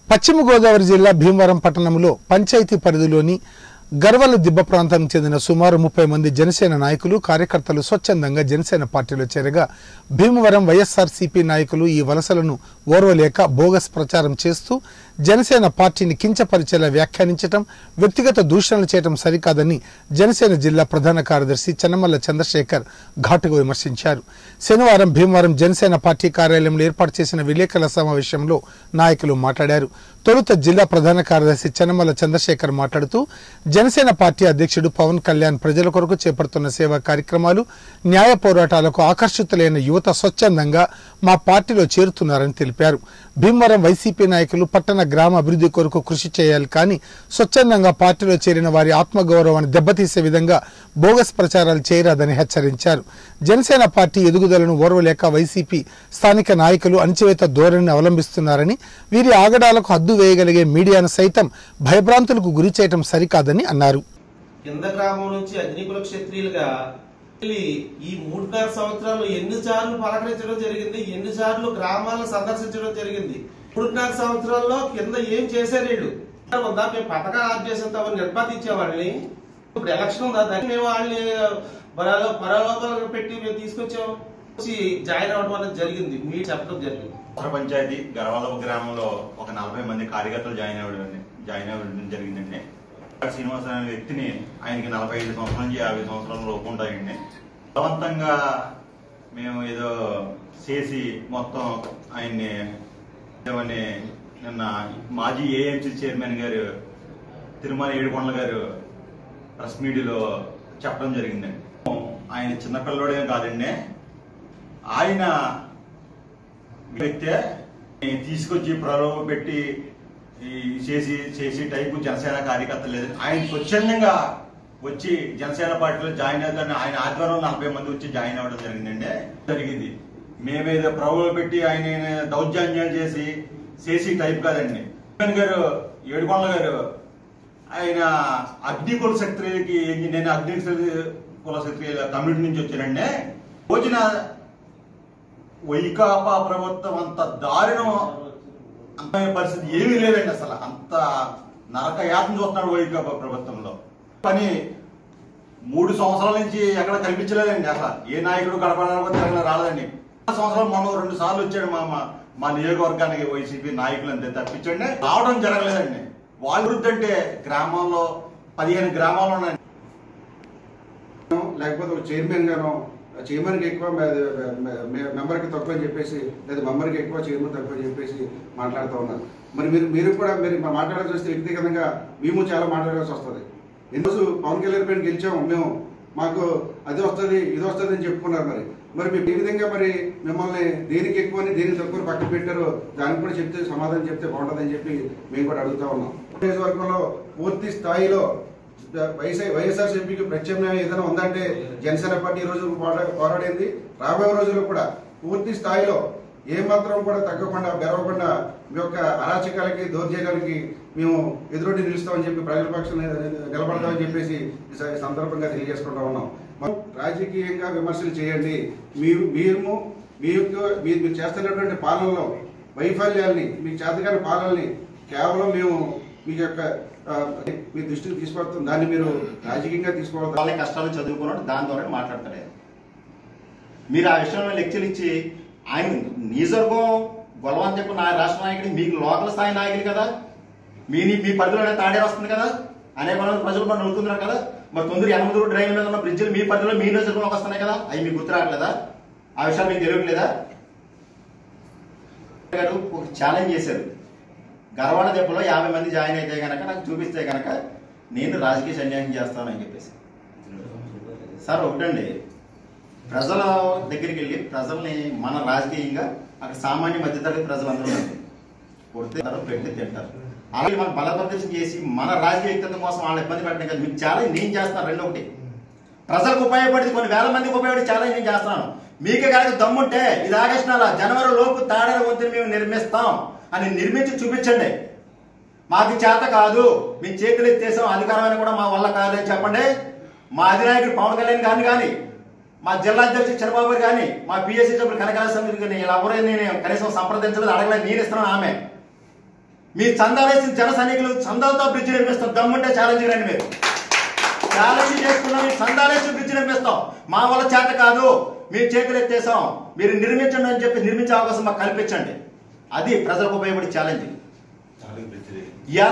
పశ్చిమ గోదావరి జిల్లా భీమవరం పట్టణంలో పంచాయతీ పరిధిలోని గర్వల దిబ్బ ప్రాంతానికి చెందిన సుమారు ముప్పై మంది జనసేన నాయకులు కార్యకర్తలు స్వచ్ఛందంగా జనసేన పార్టీలో చేరగా భీమవరం వైఎస్ఆర్సీపీ నాయకులు ఈ వలసలను ఓర్వలేక బోగస్ ప్రచారం చేస్తూ జనసేన పార్టీని కించపరిచేలా వ్యాఖ్యానించటం వ్యక్తిగత దూషణలు చేయటం సరికాదని జనసేన జిల్లా ప్రధాన కార్యదర్శి చెన్నమల్ల చంద్రశేఖర్ ఘాటుగా విమర్శించారు శనివారం భీమవరం జనసేన పార్టీ కార్యాలయంలో ఏర్పాటు చేసిన విలేకరుల సమావేశంలో నాయకులు మాట్లాడారు తొలుత జిల్లా ప్రధాన కార్యదర్శి చెన్నమల్ల చంద్రశేఖర్ మాట్లాడుతూ జనసేన పార్టీ అధ్యక్షుడు పవన్ కళ్యాణ్ ప్రజల కొరకు చేపడుతున్న సేవా కార్యక్రమాలు న్యాయ పోరాటాలకు ఆకర్షితులైన యువత స్వచ్ఛందంగా మా పార్టీలో చేరుతున్నారని తెలిపారు భీమవరం వైసీపీ నాయకులు పట్టణ గ్రామ అభివృద్ధి కొరకు కృషి చేయాలి కానీ స్వచ్ఛందంగా పార్టీలో చేరిన వారి ఆత్మగౌరవాన్ని దెబ్బతీసే విధంగా బోగస్ ప్రచారాలు చేయరాదని హెచ్చరించారు జనసేన పార్టీ ఎదుగుదలను ఓర్వలేక వైసీపీ స్థానిక నాయకులు అణచివేత ధోరణిని అవలంబిస్తున్నారని వీరి ఆగడాలకు హద్దు వేయగలిగే మీడియాను సైతం భయభ్రాంతులకు గురి చేయటం సరికాదని అన్నారు కింద గ్రామం నుంచి అగ్నికుల క్షత్రియులుగా వెళ్ళి ఈ మూడున్నర సంవత్సరాలు ఎన్నిసార్లు పలకరించడం జరిగింది ఎన్నిసార్లు గ్రామాలను సందర్శించడం జరిగింది మూడున్నర సంవత్సరాల్లో కింద ఏం చేశారు వీళ్ళు ఉందా మేము పథకాలు ఆఫ్ చేసేంత నిర్బంధించే వాళ్ళని ఇప్పుడు ఎలక్షన్ ఉందా దాన్ని మేము వాళ్ళని బరాలో పరలోకాలు పెట్టి మేము తీసుకొచ్చాం వచ్చి జాయిన్ అవ్వడం అనేది జరిగింది మీరు చెప్పడం జరిగింది ఉత్తర పంచాయతీ గరవాలపు గ్రామంలో ఒక నలభై మంది కార్యకర్తలు జాయిన్ అవ్వడం జాయిన్ అవ్వడం జరిగిందండి శ్రీనివాస అనే వ్యక్తిని ఆయనకి నలభై ఐదు సంవత్సరాల నుంచి యాభై సంవత్సరాల లోపు ఉంటాయండి బలవంతంగా మేము ఏదో చేసి మొత్తం ఆయన్ని ఏమని నిన్న మాజీ ఏఎంసీ చైర్మన్ గారు తిరుమల ఏడుకొండల గారు ప్రెస్ మీడియాలో చెప్పడం జరిగిందండి ఆయన చిన్నపిల్లడేం కాదండి ఆయన వ్యక్తే తీసుకొచ్చి ప్రలోభ పెట్టి ఈ చేసి చేసి టైపు జనసేన కార్యకర్త లేదు ఆయన స్వచ్ఛందంగా వచ్చి జనసేన పార్టీలో జాయిన్ అవుతారని ఆయన ఆధ్వర్యంలో నలభై మంది వచ్చి జాయిన్ అవ్వడం జరిగిందండి జరిగింది మేమేదో ప్రలోభ పెట్టి ఆయన దౌర్జన్యాలు చేసి చేసి టైప్ కాదండి జగన్ గారు ఏడుకొండల గారు ఆయన అగ్నికుల శక్తులకి నేను అగ్ని కుల శక్తుల కమ్యూనిటీ నుంచి వచ్చానండి రోజున వైకాపా ప్రభుత్వం అంత దారుణం అంత పరిస్థితి ఏమీ లేదండి అసలు అంత నరక యాతన చూస్తున్నాడు వైకాపా ప్రభుత్వంలో పని మూడు సంవత్సరాల నుంచి ఎక్కడ కనిపించలేదండి అసలు ఏ నాయకుడు గడపడానికి తిరగల రాలేదండి సంవత్సరాలు మొన్న రెండు సార్లు వచ్చాడు మా మా- మా నియోజకవర్గానికి వైసీపీ నాయకులు అంతే తప్పించండి రావడం జరగలేదండి వాళ్ళు వృద్ధి అంటే గ్రామాల్లో పదిహేను గ్రామాలు ఉన్నాయండి లేకపోతే ఒక చైర్మన్ గాను చైర్మన్కి ఎక్కువ మెంబర్కి తక్కువ అని చెప్పేసి లేదా మెంబర్కి ఎక్కువ చైర్మన్ తక్కువ అని చెప్పేసి మాట్లాడుతూ ఉన్నారు మరి మీరు మీరు కూడా మీరు మా మాట్లాడాల్సి వస్తే వ్యక్తిగతంగా మేము చాలా మాట్లాడాల్సి వస్తుంది ఎందుకు పవన్ కళ్యాణ్ పైన గెలిచాము మేము మాకు అది వస్తుంది ఇది వస్తుంది అని చెప్పుకున్నారు మరి మరి మీరు ఏ విధంగా మరి మిమ్మల్ని దేనికి ఎక్కువ అని దేనికి తక్కువ పక్కన పెట్టారో దానికి కూడా చెప్తే సమాధానం చెప్తే బాగుంటుందని చెప్పి మేము కూడా అడుగుతా ఉన్నాం నియోజకవర్గంలో పూర్తి స్థాయిలో వైఎస్ఆర్ వైఎస్ఆర్సీపీకి ప్రత్యామ్నాయం ఏదైనా ఉందంటే జనసేన పార్టీ ఈ రోజు పోరా- పోరాడింది రాబోయే రోజుల్లో కూడా పూర్తి స్థాయిలో ఏ మాత్రం కూడా తగ్గకుండా బెరవకుండా మీ యొక్క అరాచకాలకి దౌర్జన్యాలకి మేము ఎదురొడ్డి నిలుస్తామని చెప్పి ప్రజల పక్షాన నిలబడతామని చెప్పేసి ఈ స- ఈ సందర్భంగా తెలియజేసుకుంటా ఉన్నాం మనం రాజకీయంగా విమర్శలు చేయండి మీరు మీరు మీ యొక్క మీరు మీరు చేస్తున్నటువంటి పాలనలో వైఫల్యాల్ని మీ చేతగాని పాలనని కేవలం మేము మీ యొక్క ఆ, మీ దృష్టికి తీసుకొస్తాం దాన్ని మీరు రాజకీయంగా తీసుకోవాలి వాళ్ళ కష్టాలు చదువుకున్నాడు దాని ద్వారా మాట్లాడతాడు ఆయన. మీరు ఆ విషయంలో లెక్చర్ ఇచ్చి ఆయన నియోజకవర్గం గొలవని చెప్పి నా రాష్ట్ర నాయకుడు మీకు లోకల్ స్థాయి నాయకులు కదా మీ మీ పరిధిలోనే తాడే వస్తుంది కదా అనేక మంది ప్రజలు మనం నవ్వుతున్నారు కదా మరి తొందర ఎనమదూరు డ్రైన్ మీద ఉన్న బ్రిడ్జిలు మీ పరిధిలో మీ నియోజకవర్గంలోకి వస్తున్నాయి కదా అవి మీకు గుర్తు రావట్లేదా ఆ విషయాలు మీకు తెలియట్లేదా గారు ఒక ఛాలెంజ్ చేశారు గర్వాడ దెబ్బలో యాభై మంది జాయిన్ అయితే గనక నాకు చూపిస్తే గనక నేను రాజకీయ సన్యాసం చేస్తాను అని చెప్పేసి సార్ ఒకటండి ప్రజల దగ్గరికి వెళ్ళి ప్రజల్ని మన రాజకీయంగా అక్కడ సామాన్య మధ్యతరగతి ప్రజలందరూ ఉన్నారు. కొడితే తింటారు, పెట్టి తింటారు అలాగే మనం బలప్రదర్శన చేసి మన రాజకీయ వ్యక్తిత్వం కోసం వాళ్ళని ఇబ్బంది పెట్టడం కదా మీకు చాలా నేను చేస్తాను రెండు ఒకటి ప్రజలకు ఉపయోగపడి కొన్ని వేల మందికి ఉపయోగపడి చాలా నేను చేస్తున్నాను మీకే కనుక దమ్ముంటే ఇది ఆగస్టు నెల జనవరి లోపు తాడన వంతుని మేము నిర్మిస్తాం అని నిర్మించి చూపించండి మాకు చేత కాదు మీ చేతులు ఎత్తేసాం అధికారమైన కూడా మా వల్ల కాదని చెప్పండి మా అధినాయకుడు పవన్ కళ్యాణ్ గారిని కానీ మా జిల్లా అధ్యక్షుడు చంద్రబాబు గారు కానీ మా పిఎస్సీ సభ్యులు కనకాల సమితి కానీ ఇలా ఎవరైనా నేను కనీసం సంప్రదించలేదు అడగలేదు నేను ఇస్తున్నాను ఆమె మీ చందాలేసిన జన సైనికులు చందాలతో బ్రిడ్జ్ నిర్మిస్తాం దమ్ముంటే ఛాలెంజ్ రండి మీరు ఛాలెంజ్ చేసుకున్నాం మీ చందాలేసి బ్రిడ్జ్ నిర్మిస్తాం మా వల్ల చేత కాదు మీ చేతులు ఎత్తేసాం మీరు నిర్మించండి అని చెప్పి నిర్మించే అవకాశం మాకు కల్పించండి అది ప్రజలకు ఉపయోగపడే ఛాలెంజ్ చాలు బ్రిడ్జ్ ఇవాళ